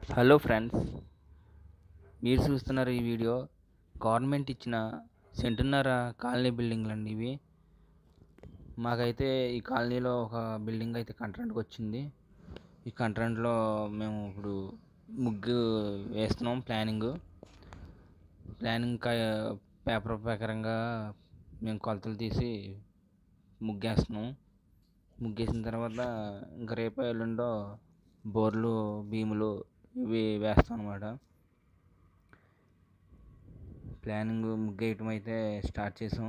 hello friends మీరు చూస్తున్నారు ఈ వీడియో గవర్నమెంట్ ఇచ్చిన సెంటున్నర కాలనీ బిల్డింగ్లు అండి ఇవి మాకైతే ఈ కాలనీలో ఒక బిల్డింగ్ అయితే కంట్రాక్ట్కి వచ్చింది ఈ కంట్రాక్ట్లో మేము ఇప్పుడు ముగ్గు వేస్తున్నాం ప్లానింగ్ ప్లానింగ్ పేపర్ ప్రకారంగా మేము కొలతలు తీసి ముగ్గేస్తున్నాం ముగ్గేసిన తర్వాత ఇంకా రేపు ఎల్లుండో బోర్లు భీములు ఇవి వేస్తాం అనమాట ప్లానింగ్ ముగ్గేయటం అయితే స్టార్ట్ చేసాం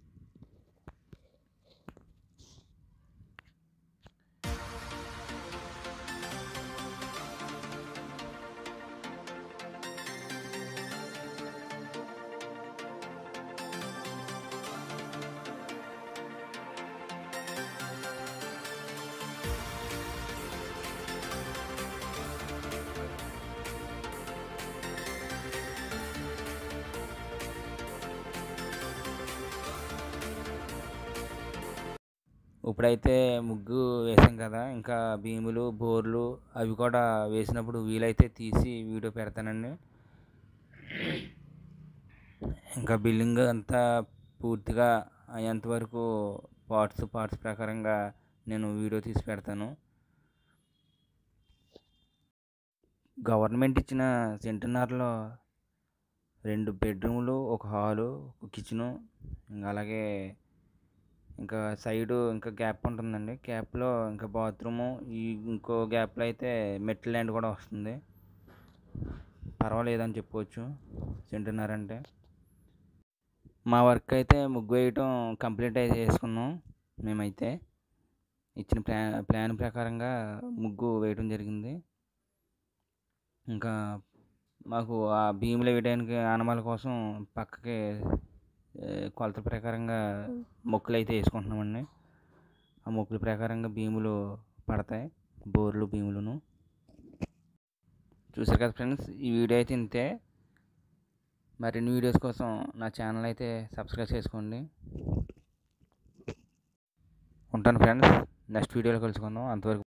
ఇప్పుడైతే ముగ్గు వేసాం కదా ఇంకా భీములు బోర్లు అవి కూడా వేసినప్పుడు వీలైతే తీసి వీడియో పెడతానండి ఇంకా బిల్డింగ్ అంతా పూర్తిగా అయ్యేంత వరకు పార్ట్స్ పార్ట్స్ ప్రకారంగా నేను వీడియో తీసి పెడతాను గవర్నమెంట్ ఇచ్చిన సెంటున్నరలో రెండు బెడ్రూములు ఒక హాలు ఒక కిచెను ఇంకా అలాగే ఇంకా సైడు ఇంకా గ్యాప్ ఉంటుందండి గ్యాప్లో ఇంకా బాత్రూము ఈ ఇంకో గ్యాప్లో అయితే మెట్ల ల్యాండ్ కూడా వస్తుంది పర్వాలేదని చెప్పుకోవచ్చు సెంటున్నర అంటే మా వర్క్ అయితే ముగ్గు వేయటం కంప్లీట్ అయితే చేసుకున్నాం మేమైతే ఇచ్చిన ప్లాన్ ప్లాన్ ప్రకారంగా ముగ్గు వేయటం జరిగింది ఇంకా మాకు ఆ భీములు వేయడానికి ఆనమాల కోసం పక్కకి కొలత ప్రకారంగా మొక్కులు అయితే వేసుకుంటున్నామండి ఆ మొక్కుల ప్రకారంగా భీములు పడతాయి బోర్లు భీములను చూసారు కదా ఫ్రెండ్స్ ఈ వీడియో అయితే ఇంతే మరిన్ని వీడియోస్ కోసం నా ఛానల్ అయితే సబ్స్క్రైబ్ చేసుకోండి ఉంటాను ఫ్రెండ్స్ నెక్స్ట్ వీడియోలో కలుసుకుందాం అంతవరకు